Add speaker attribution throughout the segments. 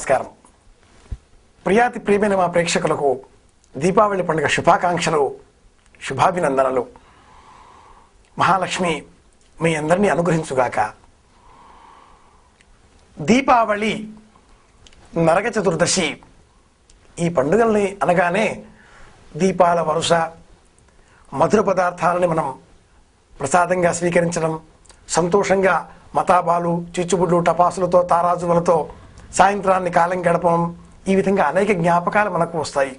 Speaker 1: నమస్కారం ప్రియాతి ప్రియమైన మా ప్రేక్షకులకు దీపావళి పండుగ శుభాకాంక్షలు శుభాభినందనలు మహాలక్ష్మి మీ అందరినీ అనుగ్రహించుగాక దీపావళి నరక చతుర్దశి ఈ పండుగల్ని అనగానే దీపాల వరుస మధుర పదార్థాలని మనం ప్రసాదంగా స్వీకరించడం సంతోషంగా మతాబాలు చిచ్చుబుడ్లు టపాసులతో తారాజులతో సాయంత్రాన్ని కాలం గడపడం ఈ విధంగా అనేక జ్ఞాపకాలు మనకు వస్తాయి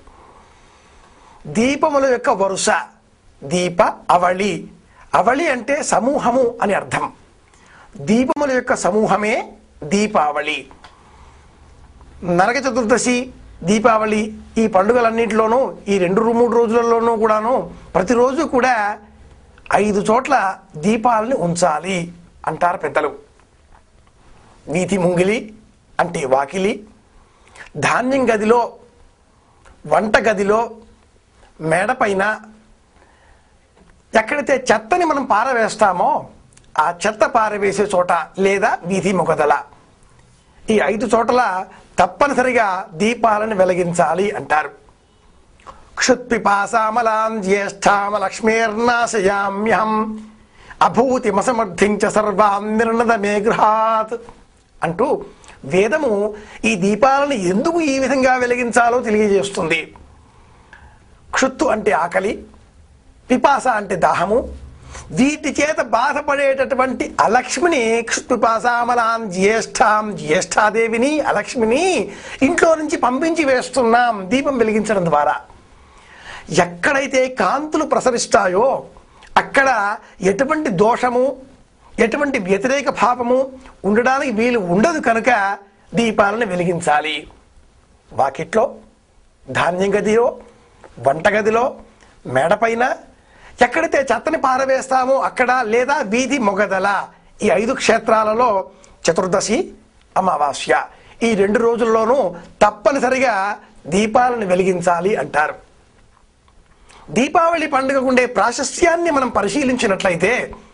Speaker 1: దీపముల యొక్క వరుస దీప అవళి అవళి అంటే సమూహము అని అర్థం దీపముల యొక్క సమూహమే దీపావళి నరక చతుర్దశి దీపావళి ఈ పండుగలన్నింటిలోనూ ఈ రెండు మూడు రోజులలోనూ కూడాను ప్రతిరోజు కూడా ఐదు చోట్ల దీపాలని ఉంచాలి అంటారు పెద్దలు వీధి ముంగిలి అంటే వాకిలి ధాన్యం గదిలో వంట గదిలో మేడపైన ఎక్కడైతే చెత్తని మనం పారవేస్తామో ఆ చెత్త పారవేసే చోట లేదా వీధి ముగదల ఈ ఐదు చోట్ల తప్పనిసరిగా దీపాలను వెలిగించాలి అంటారు క్షుత్పిపాసామలాం జ్యేష్ఠామలక్ష్మీర్నాశయామ్యహం అభూతిమసమర్థించ సర్వాం నిర్ణద మే గృహాత్ అంటూ వేదము ఈ దీపాలను ఎందుకు ఈ విధంగా వెలిగించాలో తెలియజేస్తుంది క్షుత్తు అంటే ఆకలి పిపాస అంటే దాహము వీటి చేత బాధపడేటటువంటి అలక్ష్మిని క్షుత్పిపాసామలాం జ్యేష్ఠాం జ్యేష్ఠాదేవిని అలక్ష్మిని ఇంట్లో నుంచి పంపించి వేస్తున్నాం దీపం వెలిగించడం ద్వారా ఎక్కడైతే కాంతులు ప్రసరిస్తాయో అక్కడ ఎటువంటి దోషము ఎటువంటి వ్యతిరేక భావము ఉండడానికి వీలు ఉండదు కనుక దీపాలను వెలిగించాలి వాకిట్లో ధాన్యం గదిలో వంటగదిలో మేడపైన ఎక్కడైతే చెత్తని పారవేస్తామో అక్కడ లేదా వీధి మొగదల ఈ ఐదు క్షేత్రాలలో చతుర్దశి అమావాస్య ఈ రెండు రోజుల్లోనూ తప్పనిసరిగా దీపాలను వెలిగించాలి అంటారు దీపావళి పండుగకు ఉండే ప్రాశస్యాన్ని మనం పరిశీలించినట్లయితే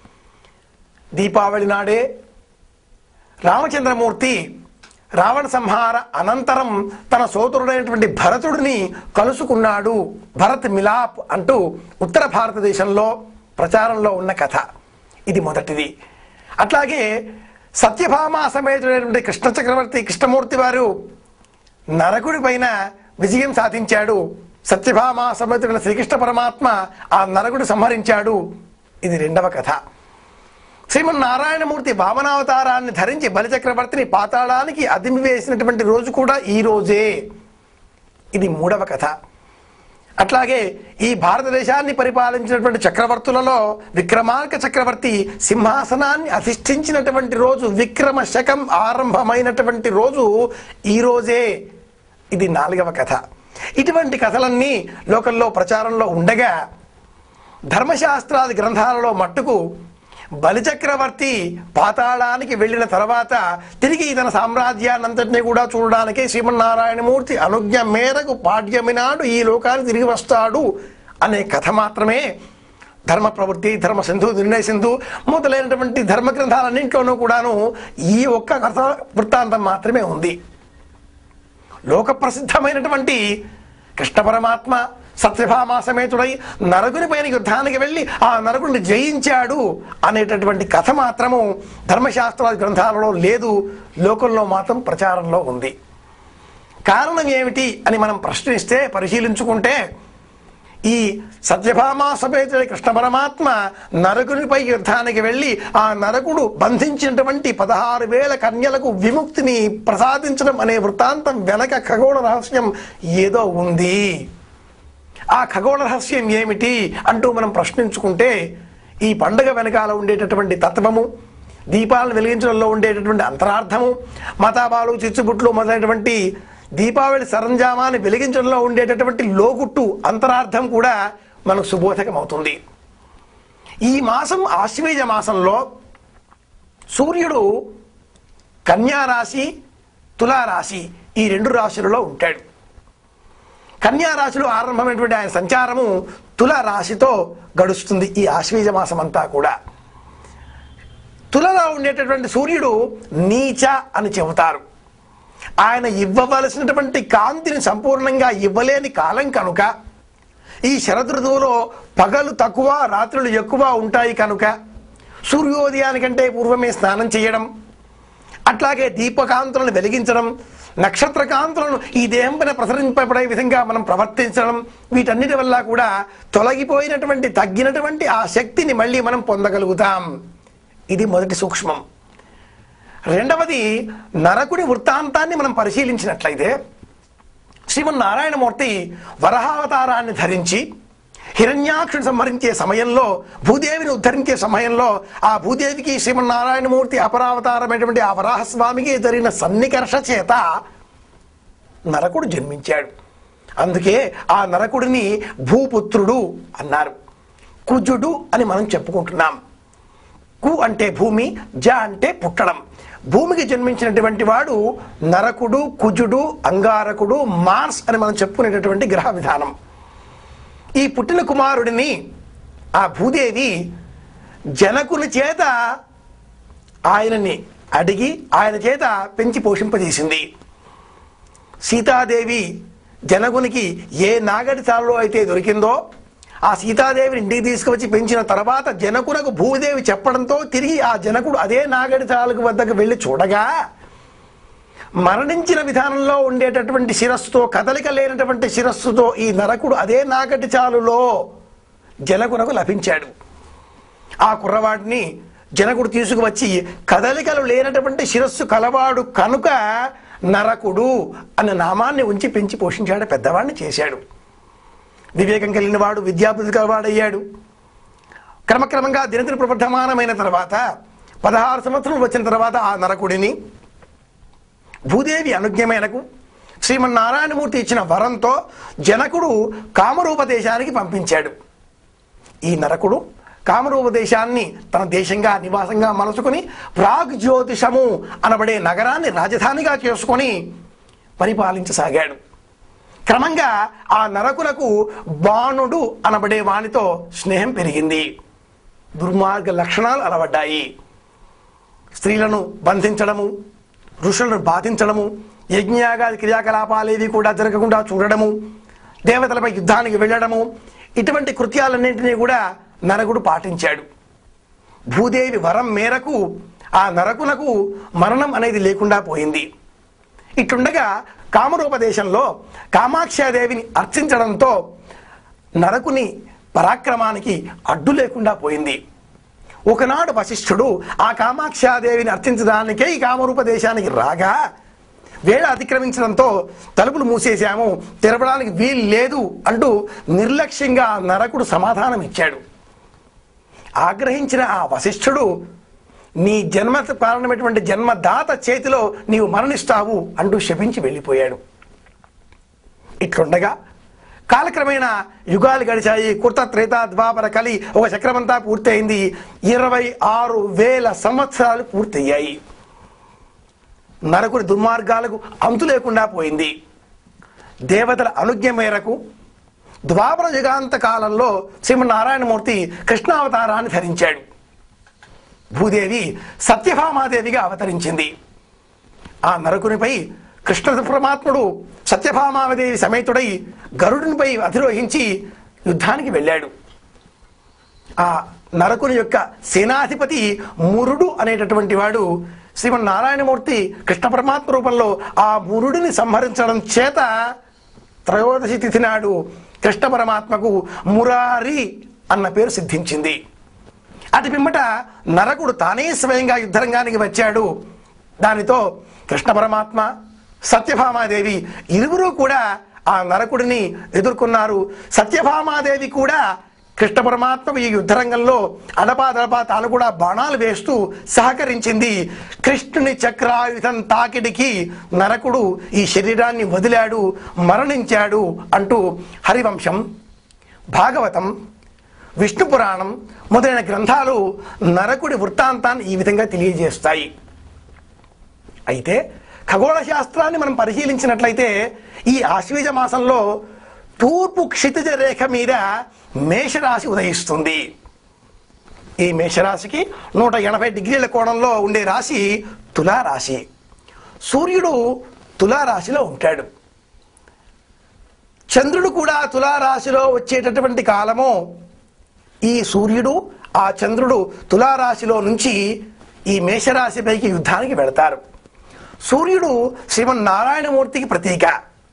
Speaker 1: దీపావళి నాడే రామచంద్రమూర్తి రావణ సంహార అనంతరం తన సోదరుడైనటువంటి భరతుడిని కలుసుకున్నాడు భరత్ మిలాప్ అంటూ ఉత్తర భారతదేశంలో ప్రచారంలో ఉన్న కథ ఇది మొదటిది అట్లాగే సత్యభామ సమేతుడైనటువంటి కృష్ణ చక్రవర్తి కృష్ణమూర్తి వారు నరకుడి పైన విజయం సాధించాడు సత్యభామ సమేతుడైన శ్రీకృష్ణ పరమాత్మ ఆ నరకుడు సంహరించాడు ఇది రెండవ కథ శ్రీమన్నారాయణమూర్తి వామనావతారాన్ని ధరించి బలిచక్రవర్తిని పాతాళానికి అదిమి వేసినటువంటి రోజు కూడా ఈ రోజే ఇది మూడవ కథ అట్లాగే ఈ భారతదేశాన్ని పరిపాలించినటువంటి చక్రవర్తులలో విక్రమార్క చక్రవర్తి సింహాసనాన్ని అధిష్ఠించినటువంటి రోజు విక్రమ శకం ఆరంభమైనటువంటి రోజు ఈ రోజే ఇది నాలుగవ కథ ఇటువంటి కథలన్నీ లోకల్లో ప్రచారంలో ఉండగా ధర్మశాస్త్రాది గ్రంథాలలో మట్టుకు బలిచక్రవర్తి పాతాళానికి వెళ్ళిన తర్వాత తిరిగి తన సామ్రాజ్యాన్నంతటినీ కూడా చూడడానికి శ్రీమన్నారాయణమూర్తి అనుజ్ఞ మేరకు పాడ్యమి నాడు ఈ లోకానికి తిరిగి వస్తాడు అనే కథ మాత్రమే ధర్మ ప్రవృత్తి ధర్మ సింధు నిర్ణయ సింధు మొదలైనటువంటి ధర్మ గ్రంథాలన్నింటిలోనూ కూడాను ఈ ఒక్క కథ వృత్తాంతం మాత్రమే ఉంది లోక ప్రసిద్ధమైనటువంటి కృష్ణ పరమాత్మ సత్యభామా సమేతుడై నరకుని పైన యుద్ధానికి వెళ్ళి ఆ నరకుడిని జయించాడు అనేటటువంటి కథ మాత్రము ధర్మశాస్త్రాల గ్రంథాలలో లేదు లోకంలో మాత్రం ప్రచారంలో ఉంది కారణం ఏమిటి అని మనం ప్రశ్నిస్తే పరిశీలించుకుంటే ఈ సత్యభామా సమేతుడి కృష్ణ పరమాత్మ నరకునిపై యుద్ధానికి వెళ్ళి ఆ నరకుడు బంధించినటువంటి పదహారు వేల కన్యలకు విముక్తిని ప్రసాదించడం అనే వృత్తాంతం వెనక ఖగోళ రహస్యం ఏదో ఉంది ఆ ఖగోళ రహస్యం ఏమిటి అంటూ మనం ప్రశ్నించుకుంటే ఈ పండుగ వెనకాల ఉండేటటువంటి తత్వము దీపాలను వెలిగించడంలో ఉండేటటువంటి అంతరార్థము మతాబాలు చిచ్చుబుట్లు మొదలైనటువంటి దీపావళి సరంజామాన్ని వెలిగించడంలో ఉండేటటువంటి లోగుట్టు అంతరార్థం కూడా మనకు సుబోధకం అవుతుంది ఈ మాసం ఆశ్వీజ మాసంలో సూర్యుడు కన్యా రాశి తులారాశి ఈ రెండు రాశులలో ఉంటాడు కన్యా రాశిలో ఆరంభమైనటువంటి ఆయన సంచారము తుల రాశితో గడుస్తుంది ఈ ఆశ్వీజ మాసం అంతా కూడా తులలో ఉండేటటువంటి సూర్యుడు నీచ అని చెబుతారు ఆయన ఇవ్వవలసినటువంటి కాంతిని సంపూర్ణంగా ఇవ్వలేని కాలం కనుక ఈ శరద్ ఋతువులో పగలు తక్కువ రాత్రులు ఎక్కువ ఉంటాయి కనుక సూర్యోదయానికంటే పూర్వమే స్నానం చేయడం అట్లాగే దీపకాంతులను వెలిగించడం నక్షత్ర కాంతులను ఈ దేహం పైన ప్రసరింపబడే విధంగా మనం ప్రవర్తించడం వీటన్నిటి వల్ల కూడా తొలగిపోయినటువంటి తగ్గినటువంటి ఆ శక్తిని మళ్ళీ మనం పొందగలుగుతాం ఇది మొదటి సూక్ష్మం రెండవది నరకుడి వృత్తాంతాన్ని మనం పరిశీలించినట్లయితే శ్రీమన్నారాయణమూర్తి వరహావతారాన్ని ధరించి హిరణ్యాక్షుని సంహరించే సమయంలో భూదేవిని ఉద్ధరించే సమయంలో ఆ భూదేవికి శ్రీమన్నారాయణమూర్తి అపరావతారమైనటువంటి ఆ వరాహస్వామికి జరిగిన సన్నికర్ష చేత నరకుడు జన్మించాడు అందుకే ఆ నరకుడిని భూపుత్రుడు అన్నారు కుజుడు అని మనం చెప్పుకుంటున్నాం కు అంటే భూమి జ అంటే పుట్టడం భూమికి జన్మించినటువంటి వాడు నరకుడు కుజుడు అంగారకుడు మార్స్ అని మనం చెప్పుకునేటటువంటి గ్రహ విధానం ఈ పుట్టిన కుమారుడిని ఆ భూదేవి జనకుని చేత ఆయనని అడిగి ఆయన చేత పెంచి పోషింపజేసింది సీతాదేవి జనకునికి ఏ నాగటి చాలలో అయితే దొరికిందో ఆ సీతాదేవిని ఇంటికి తీసుకువచ్చి పెంచిన తర్వాత జనకునకు భూదేవి చెప్పడంతో తిరిగి ఆ జనకుడు అదే నాగడి చాలకు వద్దకు వెళ్ళి చూడగా మరణించిన విధానంలో ఉండేటటువంటి శిరస్సుతో కదలిక లేనటువంటి శిరస్సుతో ఈ నరకుడు అదే నాగటి చాలులో జనకునకు లభించాడు ఆ కుర్రవాడిని జనకుడు తీసుకువచ్చి కదలికలు లేనటువంటి శిరస్సు కలవాడు కనుక నరకుడు అనే నామాన్ని ఉంచి పెంచి పోషించాడు పెద్దవాడిని చేశాడు వివేకం కలిగిన వాడు విద్యాబుద్ధి కలవాడయ్యాడు క్రమక్రమంగా దినదిన ప్రవర్ధమానమైన తర్వాత పదహారు సంవత్సరం వచ్చిన తర్వాత ఆ నరకుడిని భూదేవి అనుజ్ఞ మేరకు శ్రీమన్నారాయణమూర్తి ఇచ్చిన వరంతో జనకుడు కామరూపదేశానికి పంపించాడు ఈ నరకుడు కామరూపదేశాన్ని తన దేశంగా నివాసంగా మలుచుకొని ప్రాగ్ జ్యోతిషము అనబడే నగరాన్ని రాజధానిగా చేసుకొని పరిపాలించసాగాడు క్రమంగా ఆ నరకులకు బాణుడు అనబడే వానితో స్నేహం పెరిగింది దుర్మార్గ లక్షణాలు అలవడ్డాయి స్త్రీలను బంధించడము ఋషులను బాధించడము యజ్ఞయాగాది క్రియాకలాపాలేవి కూడా జరగకుండా చూడడము దేవతలపై యుద్ధానికి వెళ్ళడము ఇటువంటి కృత్యాలన్నింటినీ కూడా నరకుడు పాటించాడు భూదేవి వరం మేరకు ఆ నరకునకు మరణం అనేది లేకుండా పోయింది ఇట్లుండగా కామరూపదేశంలో కామాక్షాదేవిని అర్చించడంతో నరకుని పరాక్రమానికి అడ్డు లేకుండా పోయింది ఒకనాడు వశిష్ఠుడు ఆ కామాక్షాదేవిని అర్చించడానికే ఈ కామరూపదేశానికి రాగా వేళ అతిక్రమించడంతో తలుపులు మూసేశాము తెరవడానికి వీలు లేదు అంటూ నిర్లక్ష్యంగా ఆ నరకుడు సమాధానం ఇచ్చాడు ఆగ్రహించిన ఆ వశిష్ఠుడు నీ జన్మ కారణమైనటువంటి జన్మదాత చేతిలో నీవు మరణిస్తావు అంటూ శపించి వెళ్ళిపోయాడు ఇట్లుండగా కాలక్రమేణా యుగాలు గడిచాయి కృత త్రేత ద్వాపర కలి ఒక చక్రమంతా పూర్తయింది ఇరవై ఆరు వేల సంవత్సరాలు పూర్తయ్యాయి నరకుడి దుర్మార్గాలకు అంతు లేకుండా పోయింది దేవతల అనుజ్ఞ మేరకు ద్వాపర యుగాంత కాలంలో శ్రీమన్నారాయణమూర్తి కృష్ణావతారాన్ని ధరించాడు భూదేవి సత్యభామాదేవిగా అవతరించింది ఆ నరకునిపై కృష్ణ పరమాత్ముడు సత్యభామాదేవి సమేతుడై గరుడునిపై అధిరోహించి యుద్ధానికి వెళ్ళాడు ఆ నరకుని యొక్క సేనాధిపతి మురుడు అనేటటువంటి వాడు శ్రీమన్నారాయణమూర్తి కృష్ణ పరమాత్మ రూపంలో ఆ మురుడిని సంహరించడం చేత త్రయోదశి తిథి నాడు కృష్ణ పరమాత్మకు మురారి అన్న పేరు సిద్ధించింది అటు పిమ్మట నరకుడు తానే స్వయంగా యుద్ధరంగానికి వచ్చాడు దానితో కృష్ణ పరమాత్మ సత్యభామాదేవి ఇరువురు కూడా ఆ నరకుడిని ఎదుర్కొన్నారు సత్యభామాదేవి కూడా కృష్ణ పరమాత్మకు ఈ యుద్ధరంగంలో అడపాదడపా తాను కూడా బాణాలు వేస్తూ సహకరించింది కృష్ణుని చక్రాయుధం తాకిడికి నరకుడు ఈ శరీరాన్ని వదిలాడు మరణించాడు అంటూ హరివంశం భాగవతం విష్ణు పురాణం మొదలైన గ్రంథాలు నరకుడి వృత్తాంతాన్ని ఈ విధంగా తెలియజేస్తాయి అయితే ఖగోళ శాస్త్రాన్ని మనం పరిశీలించినట్లయితే ఈ ఆశ్వీజ మాసంలో తూర్పు క్షితిజ రేఖ మీద మేషరాశి ఉదయిస్తుంది ఈ మేషరాశికి నూట ఎనభై డిగ్రీల కోణంలో ఉండే రాశి తులారాశి సూర్యుడు తులారాశిలో ఉంటాడు చంద్రుడు కూడా తులారాశిలో వచ్చేటటువంటి కాలము ఈ సూర్యుడు ఆ చంద్రుడు తులారాశిలో నుంచి ఈ మేషరాశిపైకి యుద్ధానికి వెళతారు సూర్యుడు శ్రీమన్నారాయణమూర్తికి ప్రతీక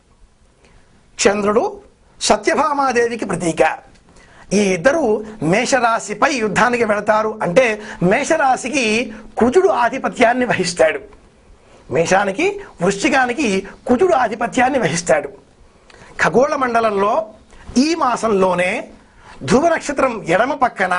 Speaker 1: చంద్రుడు సత్యభామాదేవికి ప్రతీక ఈ ఇద్దరు మేషరాశిపై యుద్ధానికి వెళతారు అంటే మేషరాశికి కుజుడు ఆధిపత్యాన్ని వహిస్తాడు మేషానికి వృశ్చికానికి కుజుడు ఆధిపత్యాన్ని వహిస్తాడు ఖగోళ మండలంలో ఈ మాసంలోనే ధ్రువ నక్షత్రం ఎడమ పక్కన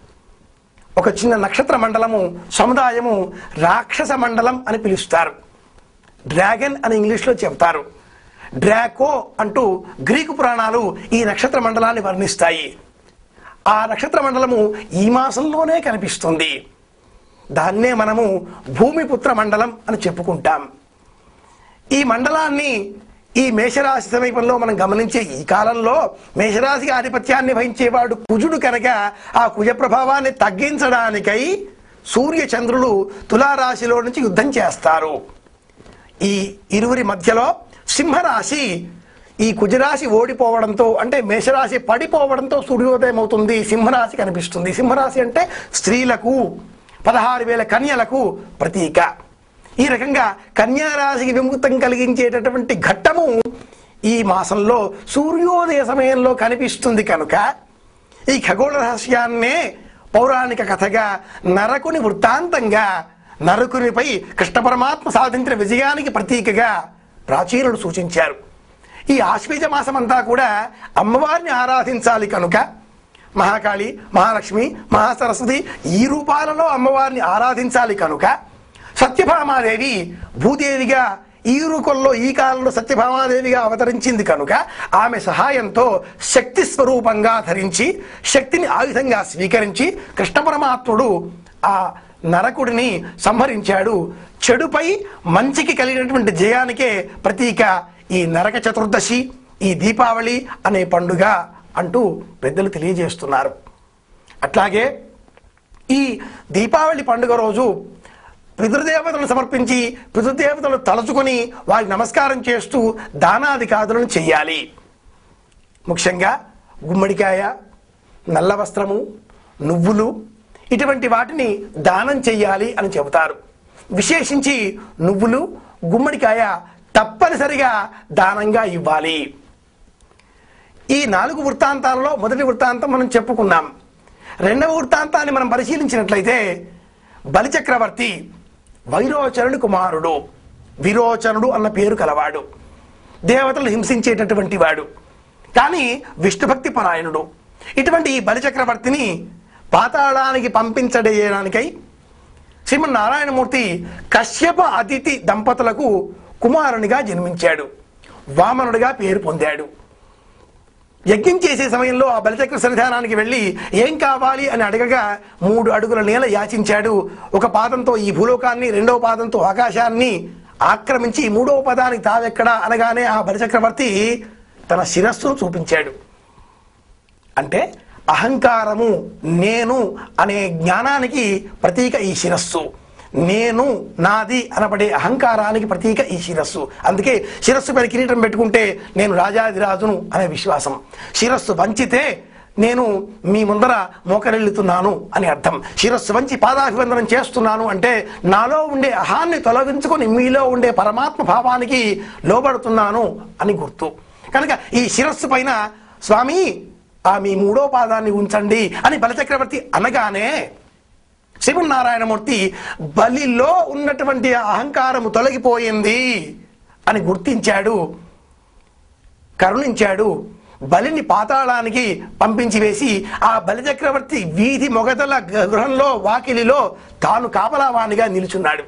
Speaker 1: ఒక చిన్న నక్షత్ర మండలము సముదాయము రాక్షస మండలం అని పిలుస్తారు డ్రాగన్ అని ఇంగ్లీష్లో చెప్తారు డ్రాకో అంటూ గ్రీకు పురాణాలు ఈ నక్షత్ర మండలాన్ని వర్ణిస్తాయి ఆ నక్షత్ర మండలము ఈ మాసంలోనే కనిపిస్తుంది దాన్నే మనము భూమిపుత్ర మండలం అని చెప్పుకుంటాం ఈ మండలాన్ని ఈ మేషరాశి సమీపంలో మనం గమనించే ఈ కాలంలో మేషరాశికి ఆధిపత్యాన్ని వహించేవాడు కుజుడు కనుక ఆ కుజ ప్రభావాన్ని తగ్గించడానికై సూర్య చంద్రులు తులారాశిలో నుంచి యుద్ధం చేస్తారు ఈ ఇరువురి మధ్యలో సింహరాశి ఈ కుజరాశి ఓడిపోవడంతో అంటే మేషరాశి పడిపోవడంతో సూర్యోదయం అవుతుంది సింహరాశి కనిపిస్తుంది సింహరాశి అంటే స్త్రీలకు పదహారు వేల కన్యలకు ప్రతీక ఈ రకంగా కన్యారాశికి విముక్తం కలిగించేటటువంటి ఘట్టము ఈ మాసంలో సూర్యోదయ సమయంలో కనిపిస్తుంది కనుక ఈ ఖగోళ రహస్యాన్నే పౌరాణిక కథగా నరకుని వృత్తాంతంగా నరకునిపై కృష్ణ పరమాత్మ సాధించిన విజయానికి ప్రతీకగా ప్రాచీనులు సూచించారు ఈ ఆశ్వీజ మాసం అంతా కూడా అమ్మవారిని ఆరాధించాలి కనుక మహాకాళి మహాలక్ష్మి మహాసరస్వతి ఈ రూపాలలో అమ్మవారిని ఆరాధించాలి కనుక సత్యభామాదేవి భూదేవిగా ఈ రూపంలో ఈ కాలంలో సత్యభామాదేవిగా అవతరించింది కనుక ఆమె సహాయంతో శక్తి స్వరూపంగా ధరించి శక్తిని ఆయుధంగా స్వీకరించి కృష్ణ పరమాత్ముడు ఆ నరకుడిని సంహరించాడు చెడుపై మంచికి కలిగినటువంటి జయానికే ప్రతీక ఈ నరక చతుర్దశి ఈ దీపావళి అనే పండుగ అంటూ పెద్దలు తెలియజేస్తున్నారు అట్లాగే ఈ దీపావళి పండుగ రోజు పితృదేవతలను సమర్పించి పితృదేవతలు తలుచుకొని వారికి నమస్కారం చేస్తూ దానాదికాదులను చెయ్యాలి ముఖ్యంగా గుమ్మడికాయ నల్ల వస్త్రము నువ్వులు ఇటువంటి వాటిని దానం చెయ్యాలి అని చెబుతారు విశేషించి నువ్వులు గుమ్మడికాయ తప్పనిసరిగా దానంగా ఇవ్వాలి ఈ నాలుగు వృత్తాంతాలలో మొదటి వృత్తాంతం మనం చెప్పుకున్నాం రెండవ వృత్తాంతాన్ని మనం పరిశీలించినట్లయితే బలిచక్రవర్తి వైరోచనుడి కుమారుడు విరోచనుడు అన్న పేరు కలవాడు దేవతలు హింసించేటటువంటి వాడు కానీ విష్ణుభక్తి పరాయణుడు ఇటువంటి ఈ బలిచక్రవర్తిని పాతాళానికి పంపించడేయడానికై శ్రీమన్నారాయణమూర్తి కశ్యప అతిథి దంపతులకు కుమారునిగా జన్మించాడు వామనుడిగా పేరు పొందాడు యజ్ఞం చేసే సమయంలో ఆ బలిచక్ర సన్నిధానానికి వెళ్ళి ఏం కావాలి అని అడగగా మూడు అడుగుల నేల యాచించాడు ఒక పాదంతో ఈ భూలోకాన్ని రెండవ పాదంతో ఆకాశాన్ని ఆక్రమించి మూడవ పదానికి తావెక్కడా అనగానే ఆ బలిచక్రవర్తి తన శిరస్సును చూపించాడు అంటే అహంకారము నేను అనే జ్ఞానానికి ప్రతీక ఈ శిరస్సు నేను నాది అనబడే అహంకారానికి ప్రతీక ఈ శిరస్సు అందుకే శిరస్సు పైన కిరీటం పెట్టుకుంటే నేను రాజాదిరాజును అనే విశ్వాసం శిరస్సు వంచితే నేను మీ ముందర మోకరెళ్ళుతున్నాను అని అర్థం శిరస్సు వంచి పాదాభివందనం చేస్తున్నాను అంటే నాలో ఉండే అహాన్ని తొలగించుకొని మీలో ఉండే పరమాత్మ భావానికి లోబడుతున్నాను అని గుర్తు కనుక ఈ శిరస్సు పైన స్వామి ఆ మీ మూడో పాదాన్ని ఉంచండి అని బలచక్రవర్తి అనగానే శ్రీమన్నారాయణమూర్తి బలిలో ఉన్నటువంటి ఆ అహంకారము తొలగిపోయింది అని గుర్తించాడు కరుణించాడు బలిని పాతాళానికి పంపించి వేసి ఆ బలిచక్రవర్తి వీధి మొగదల గృహంలో వాకిలిలో తాను కాపలావాణిగా నిలుచున్నాడు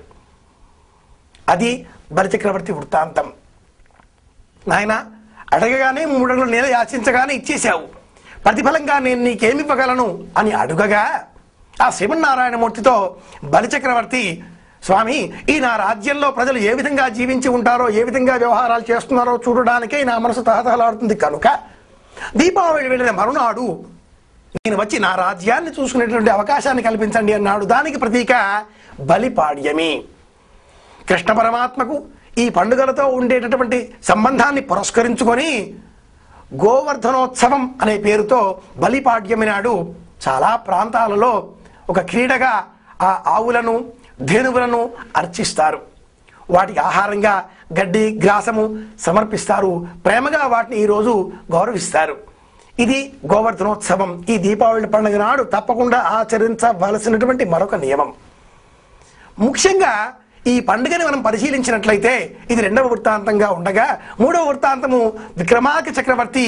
Speaker 1: అది బలిచక్రవర్తి వృత్తాంతం నాయన అడగగానే మూడడుగులు నేల యాచించగానే ఇచ్చేశావు ప్రతిఫలంగా నేను నీకేమివ్వగలను అని అడుగగా ఆ శ్రీమన్నారాయణమూర్తితో బలిచక్రవర్తి స్వామి ఈ నా రాజ్యంలో ప్రజలు ఏ విధంగా జీవించి ఉంటారో ఏ విధంగా వ్యవహారాలు చేస్తున్నారో చూడడానికే నా మనసు తహతహలాడుతుంది కనుక దీపావళి వెళ్ళిన మరునాడు నేను వచ్చి నా రాజ్యాన్ని చూసుకునేటువంటి అవకాశాన్ని కల్పించండి అన్నాడు దానికి ప్రతీక బలిపాడ్యమి కృష్ణ పరమాత్మకు ఈ పండుగలతో ఉండేటటువంటి సంబంధాన్ని పురస్కరించుకొని గోవర్ధనోత్సవం అనే పేరుతో బలిపాడ్యమి నాడు చాలా ప్రాంతాలలో ఒక క్రీడగా ఆ ఆవులను ధేనువులను అర్చిస్తారు వాటికి ఆహారంగా గడ్డి గ్రాసము సమర్పిస్తారు ప్రేమగా వాటిని ఈరోజు గౌరవిస్తారు ఇది గోవర్ధనోత్సవం ఈ దీపావళి పండుగ నాడు తప్పకుండా ఆచరించవలసినటువంటి మరొక నియమం ముఖ్యంగా ఈ పండుగని మనం పరిశీలించినట్లయితే ఇది రెండవ వృత్తాంతంగా ఉండగా మూడవ వృత్తాంతము విక్రమార్క చక్రవర్తి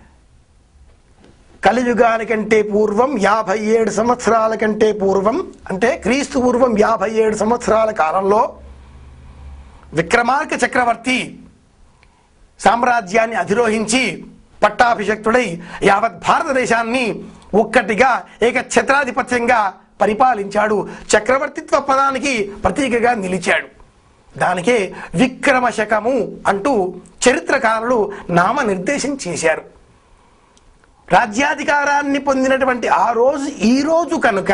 Speaker 1: కలియుగానికంటే పూర్వం యాభై ఏడు సంవత్సరాల కంటే పూర్వం అంటే క్రీస్తు పూర్వం యాభై ఏడు సంవత్సరాల కాలంలో విక్రమార్క చక్రవర్తి సామ్రాజ్యాన్ని అధిరోహించి పట్టాభిషక్తుడై యావత్ భారతదేశాన్ని ఒక్కటిగా ఏక ఛత్రాధిపత్యంగా పరిపాలించాడు చక్రవర్తిత్వ పదానికి ప్రతీకగా నిలిచాడు దానికే విక్రమ శకము అంటూ చరిత్రకారులు నామనిర్దేశం చేశారు రాజ్యాధికారాన్ని పొందినటువంటి ఆ రోజు ఈ రోజు కనుక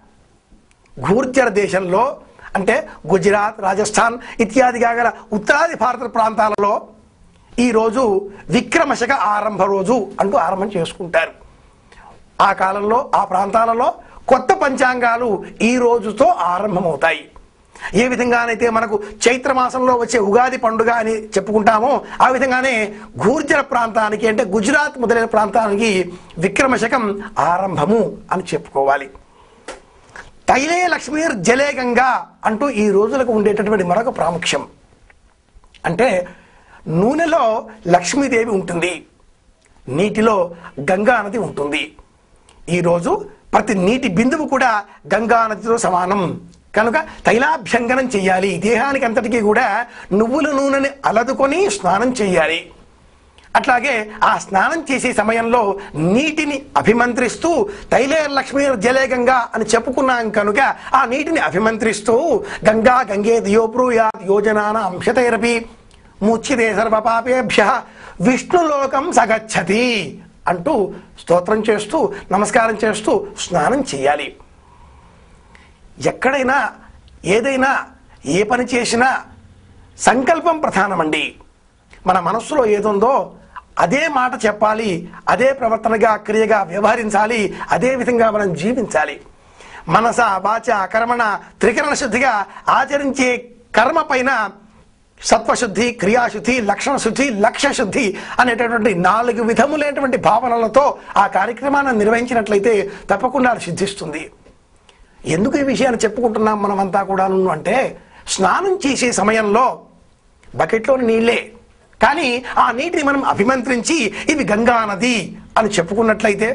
Speaker 1: గూర్జర దేశంలో అంటే గుజరాత్ రాజస్థాన్ ఇత్యాదిగా గల ఉత్తరాది భారత ప్రాంతాలలో ఈ రోజు విక్రమశక ఆరంభ రోజు అంటూ ఆరంభం చేసుకుంటారు ఆ కాలంలో ఆ ప్రాంతాలలో కొత్త పంచాంగాలు ఈ రోజుతో ఆరంభమవుతాయి ఏ విధంగానైతే మనకు చైత్ర మాసంలో వచ్చే ఉగాది పండుగ అని చెప్పుకుంటామో ఆ విధంగానే గూర్జర ప్రాంతానికి అంటే గుజరాత్ మొదలైన ప్రాంతానికి విక్రమశకం ఆరంభము అని చెప్పుకోవాలి తైలే లక్ష్మీర్ జలే గంగా అంటూ ఈ రోజులకు ఉండేటటువంటి మరొక ప్రాముఖ్యం అంటే నూనెలో లక్ష్మీదేవి ఉంటుంది నీటిలో గంగా నది ఉంటుంది ఈరోజు ప్రతి నీటి బిందువు కూడా గంగా నదితో సమానం కనుక తైలాభ్యంగనం చేయాలి దేహానికి అంతటికీ కూడా నువ్వుల నూనెని అలదుకొని స్నానం చేయాలి అట్లాగే ఆ స్నానం చేసే సమయంలో నీటిని అభిమంత్రిస్తూ తైలే లక్ష్మీ జలే గంగా అని చెప్పుకున్నాం కనుక ఆ నీటిని అభిమంత్రిస్తూ గంగా గంగే దియోబ్రూయా యోజనాన అంశతైరపి ముచ్చితే సర్వ పాపేభ్య విష్ణులోకం సగచ్చతి అంటూ స్తోత్రం చేస్తూ నమస్కారం చేస్తూ స్నానం చేయాలి ఎక్కడైనా ఏదైనా ఏ పని చేసినా సంకల్పం ప్రధానమండి మన మనస్సులో ఏదుందో అదే మాట చెప్పాలి అదే ప్రవర్తనగా క్రియగా వ్యవహరించాలి అదే విధంగా మనం జీవించాలి మనస వాచ కర్మణ త్రికరణ శుద్ధిగా ఆచరించే కర్మ పైన సత్వశుద్ధి క్రియాశుద్ధి లక్షణ శుద్ధి లక్ష్య శుద్ధి అనేటటువంటి నాలుగు విధములైనటువంటి భావనలతో ఆ కార్యక్రమాన్ని నిర్వహించినట్లయితే తప్పకుండా అది సిద్ధిస్తుంది ఎందుకు ఈ విషయాన్ని చెప్పుకుంటున్నాం మనమంతా కూడాను అంటే స్నానం చేసే సమయంలో బకెట్లోని నీళ్ళే కానీ ఆ నీటిని మనం అభిమంత్రించి ఇది గంగా నది అని చెప్పుకున్నట్లయితే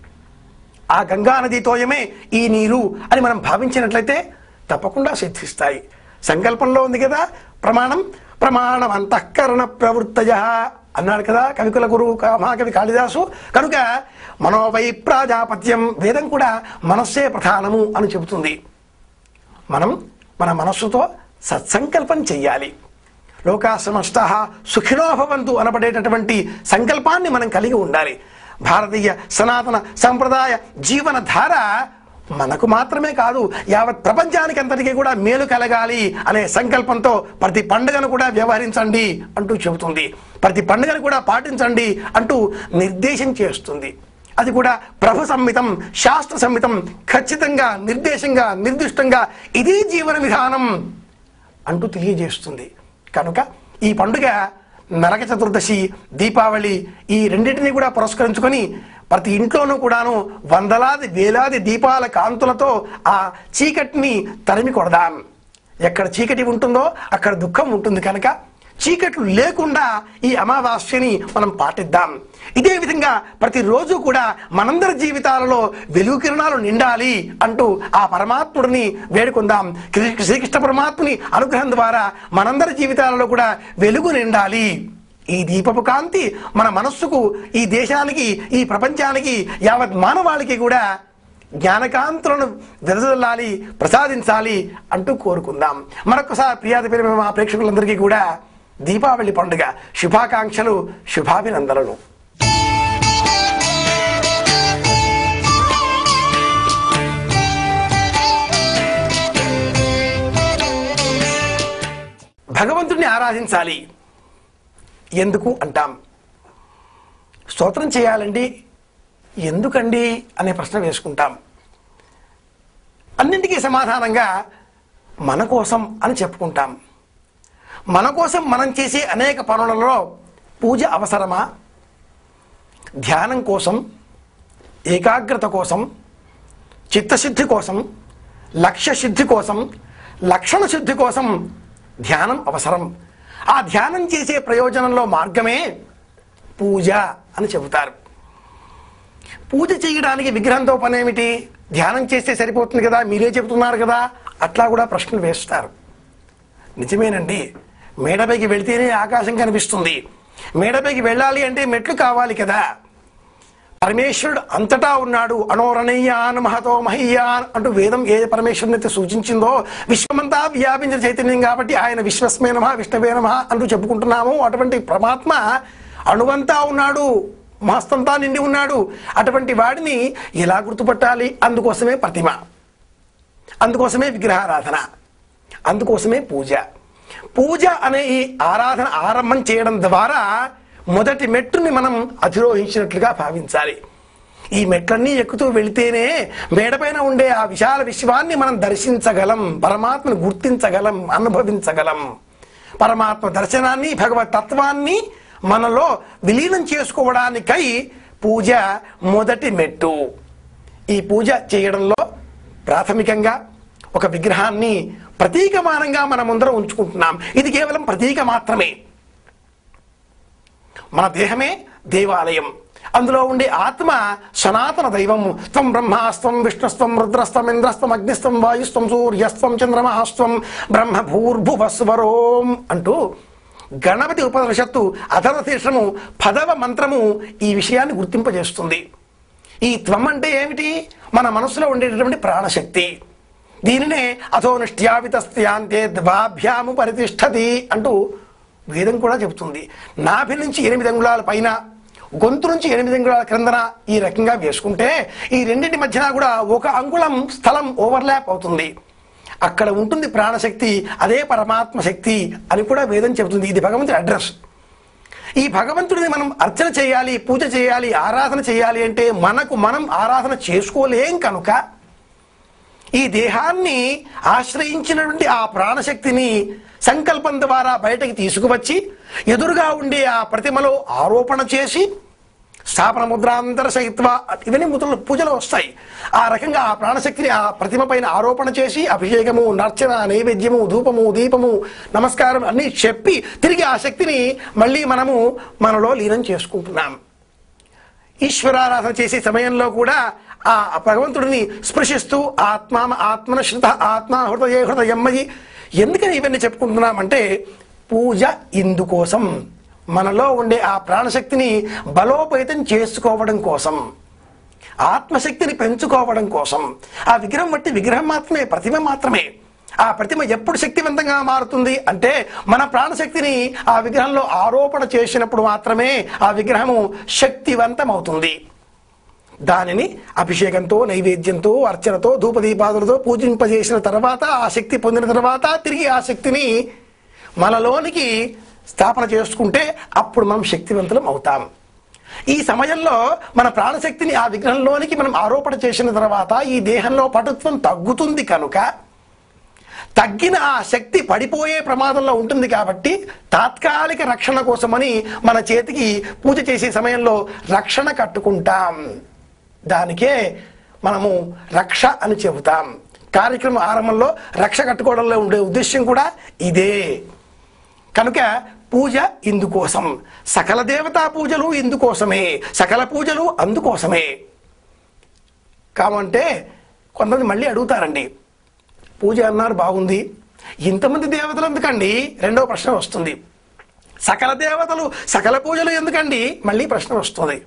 Speaker 1: ఆ గంగా నది తోయమే ఈ నీరు అని మనం భావించినట్లయితే తప్పకుండా సిద్ధిస్తాయి సంకల్పంలో ఉంది కదా ప్రమాణం ప్రమాణం అంతఃకరణ ప్రవృత్తయ అన్నాడు కదా కవికుల గురువు కా- మహాకవి కాళిదాసు కనుక మనోవై ప్రాజాపత్యం వేదం కూడా మనస్సే ప్రధానము అని చెబుతుంది మనం మన మనస్సుతో సత్సంకల్పం చెయ్యాలి లోకా సమస్త సుఖినో భవంతు అనబడేటటువంటి సంకల్పాన్ని మనం కలిగి ఉండాలి భారతీయ సనాతన సంప్రదాయ జీవన ధార మనకు మాత్రమే కాదు యావత్ ప్రపంచానికి అంతటికీ కూడా మేలు కలగాలి అనే సంకల్పంతో ప్రతి పండుగను కూడా వ్యవహరించండి అంటూ చెబుతుంది ప్రతి పండుగను కూడా పాటించండి అంటూ నిర్దేశం చేస్తుంది అది కూడా ప్రభు సంహితం శాస్త్ర సంహితం ఖచ్చితంగా నిర్దేశంగా నిర్దిష్టంగా ఇదే జీవన విధానం అంటూ తెలియజేస్తుంది కనుక ఈ పండుగ నరక చతుర్దశి దీపావళి ఈ రెండింటినీ కూడా పురస్కరించుకొని ప్రతి ఇంట్లోనూ కూడాను వందలాది వేలాది దీపాల కాంతులతో ఆ చీకటిని తరిమి కొడదాం ఎక్కడ చీకటి ఉంటుందో అక్కడ దుఃఖం ఉంటుంది కనుక చీకట్లు లేకుండా ఈ అమావాస్యని మనం పాటిద్దాం ఇదే విధంగా ప్రతిరోజు కూడా మనందరి జీవితాలలో వెలుగు కిరణాలు నిండాలి అంటూ ఆ పరమాత్ముడిని వేడుకుందాం శ్రీ- శ్రీకృష్ణ పరమాత్ముని అనుగ్రహం ద్వారా మనందరి జీవితాలలో కూడా వెలుగు నిండాలి ఈ దీపపు కాంతి మన మనస్సుకు ఈ దేశానికి ఈ ప్రపంచానికి యావత్ మానవాళికి కూడా జ్ఞానకాంతులను వెదజల్లాలి ప్రసాదించాలి అంటూ కోరుకుందాం మరొకసారి ప్రియాది పేరు మా ప్రేక్షకులందరికీ కూడా దీపావళి పండుగ శుభాకాంక్షలు శుభాభినందనలు భగవంతుడిని ఆరాధించాలి ఎందుకు అంటాం స్తోత్రం చేయాలండి ఎందుకండి అనే ప్రశ్న వేసుకుంటాం అన్నింటికీ సమాధానంగా మన కోసం అని చెప్పుకుంటాం మన కోసం మనం చేసే అనేక పనులలో పూజ అవసరమా ధ్యానం కోసం ఏకాగ్రత కోసం చిత్తశుద్ధి కోసం లక్ష్య సిద్ధి కోసం లక్షణ శుద్ధి కోసం ధ్యానం అవసరం ఆ ధ్యానం చేసే ప్రయోజనంలో మార్గమే పూజ అని చెబుతారు పూజ చేయడానికి విగ్రహంతో పనేమిటి ధ్యానం చేస్తే సరిపోతుంది కదా మీరే చెబుతున్నారు కదా అట్లా కూడా ప్రశ్నలు వేస్తారు నిజమేనండి మేడపైకి వెళితేనే ఆకాశం కనిపిస్తుంది మేడపైకి వెళ్ళాలి అంటే మెట్లు కావాలి కదా పరమేశ్వరుడు అంతటా ఉన్నాడు అనోరణీయాన్ మహతో మహీయాన్ అంటూ వేదం ఏ పరమేశ్వరుని అయితే సూచించిందో విశ్వమంతా వ్యాపించిన చైతన్యం కాబట్టి ఆయన విశ్వస్మే నమ విష్ణవే నమ అంటూ చెప్పుకుంటున్నాము అటువంటి పరమాత్మ అణువంతా ఉన్నాడు మహస్తంతా నిండి ఉన్నాడు అటువంటి వాడిని ఎలా గుర్తుపట్టాలి అందుకోసమే ప్రతిమ అందుకోసమే విగ్రహారాధన అందుకోసమే పూజ పూజ అనే ఈ ఆరాధన ఆరంభం చేయడం ద్వారా మొదటి మెట్టుని మనం అధిరోహించినట్లుగా భావించాలి ఈ మెట్లన్నీ ఎక్కుతూ వెళితేనే మేడపైన ఉండే ఆ విశాల విశ్వాన్ని మనం దర్శించగలం పరమాత్మను గుర్తించగలం అనుభవించగలం పరమాత్మ దర్శనాన్ని భగవత్ తత్వాన్ని మనలో విలీనం చేసుకోవడానికై పూజ మొదటి మెట్టు ఈ పూజ చేయడంలో ప్రాథమికంగా ఒక విగ్రహాన్ని ప్రతీకమానంగా మనం ముందర ఉంచుకుంటున్నాం ఇది కేవలం ప్రతీక మాత్రమే మన దేహమే దేవాలయం అందులో ఉండే ఆత్మ సనాతన దైవం త్వం బ్రహ్మాస్త్వం విష్ణుస్త్వం రుద్రస్త్వం ఇంద్రస్త్వం అగ్నిస్త్వం వాయుస్త్వం సూర్యస్త్వం చంద్రమహాస్త్వం బ్రహ్మ భూర్భువస్వరోం అంటూ గణపతి ఉపనిషత్తు అధర్వశీర్షము పదవ మంత్రము ఈ విషయాన్ని గుర్తింపజేస్తుంది ఈ త్వం అంటే ఏమిటి మన మనసులో ఉండేటటువంటి ప్రాణశక్తి దీనినే అథో నిష్ట్యావితస్త్యాంతే ద్వాభ్యాము పరితిష్టతి అంటూ వేదం కూడా చెబుతుంది నాభి నుంచి ఎనిమిది అంగుళాల పైన గొంతు నుంచి ఎనిమిది అంగుళాల క్రిందన ఈ రకంగా వేసుకుంటే ఈ రెండింటి మధ్యన కూడా ఒక అంగుళం స్థలం ఓవర్లాప్ అవుతుంది అక్కడ ఉంటుంది ప్రాణశక్తి అదే పరమాత్మ శక్తి అని కూడా వేదం చెబుతుంది ఇది భగవంతుడి అడ్రస్ ఈ భగవంతుడిని మనం అర్చన చేయాలి పూజ చేయాలి ఆరాధన చేయాలి అంటే మనకు మనం ఆరాధన చేసుకోలేం కనుక ఈ దేహాన్ని ఆశ్రయించినటువంటి ఆ ప్రాణశక్తిని సంకల్పం ద్వారా బయటకి తీసుకువచ్చి ఎదురుగా ఉండే ఆ ప్రతిమలో ఆరోపణ చేసి స్థాపన ముద్రాంతర సహిత్వ ఇవన్నీ ముద్రలు పూజలో వస్తాయి ఆ రకంగా ఆ ప్రాణశక్తిని ఆ ప్రతిమ పైన ఆరోపణ చేసి అభిషేకము నర్చన నైవేద్యము ధూపము దీపము నమస్కారం అన్నీ చెప్పి తిరిగి ఆ శక్తిని మళ్ళీ మనము మనలో లీనం చేసుకుంటున్నాం ఈశ్వరారాధన చేసే సమయంలో కూడా ఆ భగవంతుడిని స్పృశిస్తూ ఆత్మ ఆత్మన శృత ఆత్మ హృదయ హృదయమ్మయి ఎందుకని ఇవన్నీ చెప్పుకుంటున్నామంటే పూజ ఇందుకోసం మనలో ఉండే ఆ ప్రాణశక్తిని బలోపేతం చేసుకోవడం కోసం ఆత్మశక్తిని పెంచుకోవడం కోసం ఆ విగ్రహం బట్టి విగ్రహం మాత్రమే ప్రతిమ మాత్రమే ఆ ప్రతిమ ఎప్పుడు శక్తివంతంగా మారుతుంది అంటే మన ప్రాణశక్తిని ఆ విగ్రహంలో ఆరోపణ చేసినప్పుడు మాత్రమే ఆ విగ్రహము శక్తివంతమవుతుంది దానిని అభిషేకంతో నైవేద్యంతో అర్చనతో ధూపదీపాదులతో పూజింపజేసిన తర్వాత ఆ శక్తి పొందిన తర్వాత తిరిగి ఆ శక్తిని మనలోనికి స్థాపన చేసుకుంటే అప్పుడు మనం శక్తివంతులం అవుతాం ఈ సమయంలో మన ప్రాణశక్తిని ఆ విగ్రహంలోనికి మనం ఆరోపణ చేసిన తర్వాత ఈ దేహంలో పటుత్వం తగ్గుతుంది కనుక తగ్గిన ఆ శక్తి పడిపోయే ప్రమాదంలో ఉంటుంది కాబట్టి తాత్కాలిక రక్షణ కోసమని మన చేతికి పూజ చేసే సమయంలో రక్షణ కట్టుకుంటాం దానికే మనము రక్ష అని చెబుతాం కార్యక్రమం ఆరంభంలో రక్ష కట్టుకోవడంలో ఉండే ఉద్దేశ్యం కూడా ఇదే కనుక పూజ ఇందుకోసం సకల దేవతా పూజలు ఇందుకోసమే సకల పూజలు అందుకోసమే కావంటే కొంతమంది మళ్ళీ అడుగుతారండి పూజ అన్నారు బాగుంది ఇంతమంది దేవతలు ఎందుకండి రెండో ప్రశ్న వస్తుంది సకల దేవతలు సకల పూజలు ఎందుకండి మళ్ళీ ప్రశ్న వస్తుంది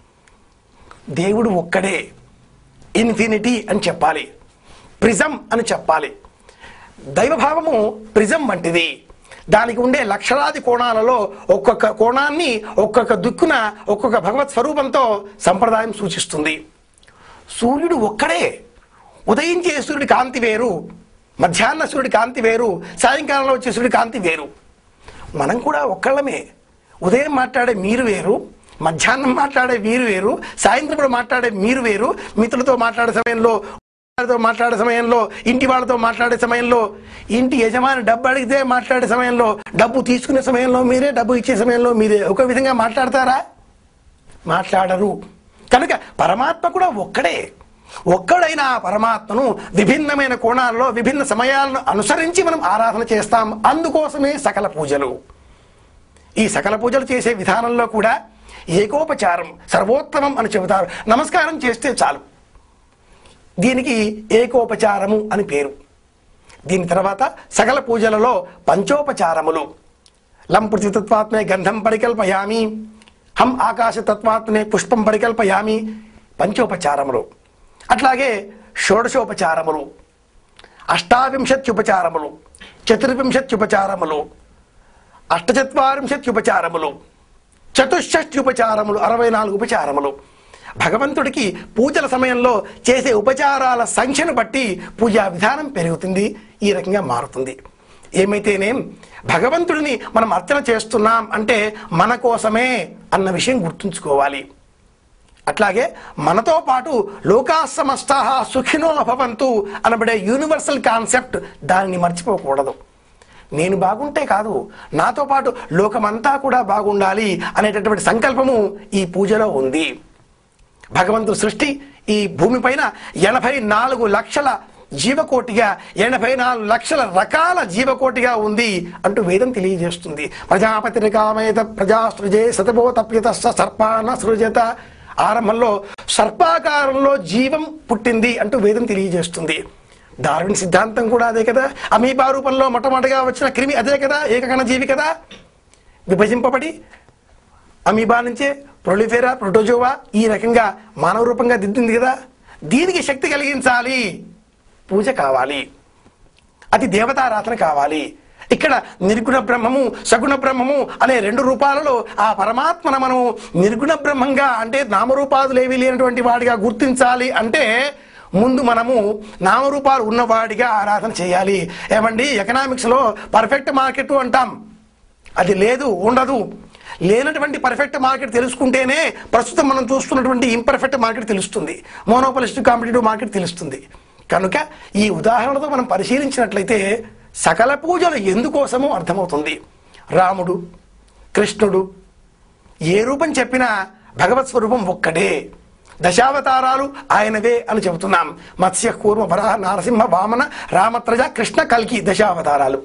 Speaker 1: దేవుడు ఒక్కడే ఇన్ఫినిటీ అని చెప్పాలి ప్రిజం అని చెప్పాలి దైవభావము ప్రిజం వంటిది దానికి ఉండే లక్షలాది కోణాలలో ఒక్కొక్క కోణాన్ని ఒక్కొక్క దిక్కున ఒక్కొక్క భగవత్ స్వరూపంతో సంప్రదాయం సూచిస్తుంది సూర్యుడు ఒక్కడే ఉదయించే సూర్యుడి కాంతి వేరు మధ్యాహ్న సూర్యుడి కాంతి వేరు సాయంకాలంలో వచ్చే సూర్యుడి కాంతి వేరు మనం కూడా ఒక్కళ్ళమే ఉదయం మాట్లాడే మీరు వేరు మధ్యాహ్నం మాట్లాడే మీరు వేరు సాయంత్రం కూడా మాట్లాడే మీరు వేరు మిత్రులతో మాట్లాడే సమయంలో వాళ్ళతో మాట్లాడే సమయంలో ఇంటి వాళ్ళతో మాట్లాడే సమయంలో ఇంటి యజమాని డబ్బు అడిగితే మాట్లాడే సమయంలో డబ్బు తీసుకునే సమయంలో మీరే డబ్బు ఇచ్చే సమయంలో మీరే ఒక విధంగా మాట్లాడతారా మాట్లాడరు కనుక పరమాత్మ కూడా ఒక్కడే ఒక్కడైన ఆ పరమాత్మను విభిన్నమైన కోణాల్లో విభిన్న సమయాలను అనుసరించి మనం ఆరాధన చేస్తాం అందుకోసమే సకల పూజలు ఈ సకల పూజలు చేసే విధానంలో కూడా ఏకోపచారం సర్వోత్తమం అని చెబుతారు నమస్కారం చేస్తే చాలు దీనికి ఏకోపచారము అని పేరు దీని తర్వాత సకల పూజలలో పంచోపచారములు లం పృథితత్వాత్మే గంధం పరికల్పయామి హం ఆకాశ తత్వాత్మనే పుష్పం పరికల్పయామి పంచోపచారములు అట్లాగే షోడశోపచారములు అష్టావింశత్యుపచారములు చతుర్వింశత్యుపచారములు అష్టచత్వారింశత్యుపచారములు చతుషష్ట్యుపచారములు అరవై నాలుగు ఉపచారములు భగవంతుడికి పూజల సమయంలో చేసే ఉపచారాల సంఖ్యను బట్టి పూజా విధానం పెరుగుతుంది ఈ రకంగా మారుతుంది ఏమైతేనేం భగవంతుడిని మనం అర్చన చేస్తున్నాం అంటే మన కోసమే అన్న విషయం గుర్తుంచుకోవాలి అట్లాగే మనతో పాటు లోకా సమస్త సుఖినో భవంతు అనబడే యూనివర్సల్ కాన్సెప్ట్ దానిని మర్చిపోకూడదు నేను బాగుంటే కాదు నాతో పాటు లోకమంతా కూడా బాగుండాలి అనేటటువంటి సంకల్పము ఈ పూజలో ఉంది భగవంతుడు సృష్టి ఈ భూమిపైన ఎనభై నాలుగు లక్షల జీవకోటిగా ఎనభై నాలుగు లక్షల రకాల జీవకోటిగా ఉంది అంటూ వేదం తెలియజేస్తుంది ప్రజాపతి కామేత ప్రజాసృజే సతబోతప్యత సర్పాన సృజత ఆరంభంలో సర్పాకారంలో జీవం పుట్టింది అంటూ వేదం తెలియజేస్తుంది డార్విన్ సిద్ధాంతం కూడా అదే కదా అమీబా రూపంలో మొట్టమొదటిగా వచ్చిన క్రిమి అదే కదా ఏకకణ జీవి కదా విభజింపబడి అమీబా నుంచే ప్రొలిఫెరా ప్రొటోజోవా ఈ రకంగా మానవ రూపంగా దిద్దింది కదా దీనికి శక్తి కలిగించాలి పూజ కావాలి అది దేవతారాధన కావాలి ఇక్కడ నిర్గుణ బ్రహ్మము సగుణ బ్రహ్మము అనే రెండు రూపాలలో ఆ పరమాత్మను మనం నిర్గుణ బ్రహ్మంగా అంటే నామరూపాదులు ఏవి లేనటువంటి వాడిగా గుర్తించాలి అంటే ముందు మనము నామరూపాలు ఉన్నవాడిగా ఆరాధన చేయాలి ఏమండి ఎకనామిక్స్లో పర్ఫెక్ట్ మార్కెట్ అంటాం అది లేదు ఉండదు లేనటువంటి పర్ఫెక్ట్ మార్కెట్ తెలుసుకుంటేనే ప్రస్తుతం మనం చూస్తున్నటువంటి ఇంపర్ఫెక్ట్ మార్కెట్ తెలుస్తుంది మోనోపలిస్ట్ కాంపిటేటివ్ మార్కెట్ తెలుస్తుంది కనుక ఈ ఉదాహరణతో మనం పరిశీలించినట్లయితే సకల పూజలు ఎందుకోసమో అర్థమవుతుంది రాముడు కృష్ణుడు ఏ రూపం చెప్పినా భగవత్ స్వరూపం ఒక్కడే దశావతారాలు ఆయనవే అని చెబుతున్నాం మత్స్య కూర్మ వరాహ నారసింహ వామన రామత్రజ కృష్ణ కల్కి దశావతారాలు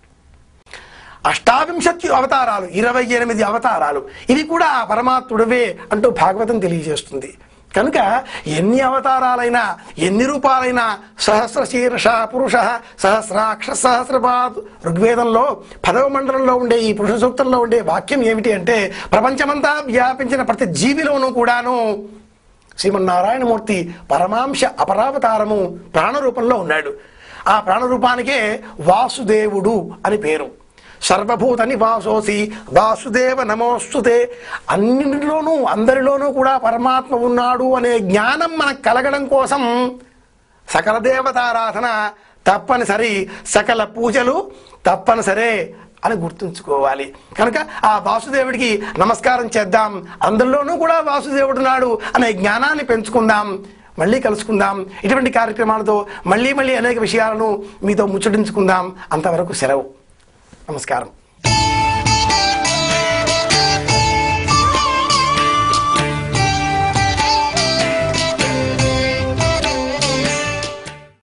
Speaker 1: అష్టావింశతి అవతారాలు ఇరవై ఎనిమిది అవతారాలు ఇవి కూడా ఆ పరమాత్ముడవే అంటూ భాగవతం తెలియజేస్తుంది కనుక ఎన్ని అవతారాలైనా ఎన్ని రూపాలైనా సహస్ర శీర్ష పురుష సహస్రాక్ష సహస్రపాద్ ఋగ్వేదంలో పదవ మండలంలో ఉండే ఈ పురుష సూక్తంలో ఉండే వాక్యం ఏమిటి అంటే ప్రపంచమంతా వ్యాపించిన ప్రతి జీవిలోనూ కూడాను శ్రీమన్నారాయణమూర్తి పరమాంశ అపరావతారము ప్రాణరూపంలో ఉన్నాడు ఆ ప్రాణరూపానికే వాసుదేవుడు అని పేరు సర్వభూత నివాసోసి వాసుదేవ నమోస్తుతే అన్నింటిలోనూ అందరిలోనూ కూడా పరమాత్మ ఉన్నాడు అనే జ్ఞానం మనకు కలగడం కోసం సకల దేవతారాధన తప్పనిసరి సకల పూజలు తప్పనిసరే అని గుర్తుంచుకోవాలి కనుక ఆ వాసుదేవుడికి నమస్కారం చేద్దాం అందరిలోనూ కూడా వాసుదేవుడు నాడు అనే జ్ఞానాన్ని పెంచుకుందాం మళ్ళీ కలుసుకుందాం ఇటువంటి కార్యక్రమాలతో మళ్ళీ మళ్ళీ అనేక విషయాలను మీతో ముచ్చటించుకుందాం అంతవరకు సెలవు నమస్కారం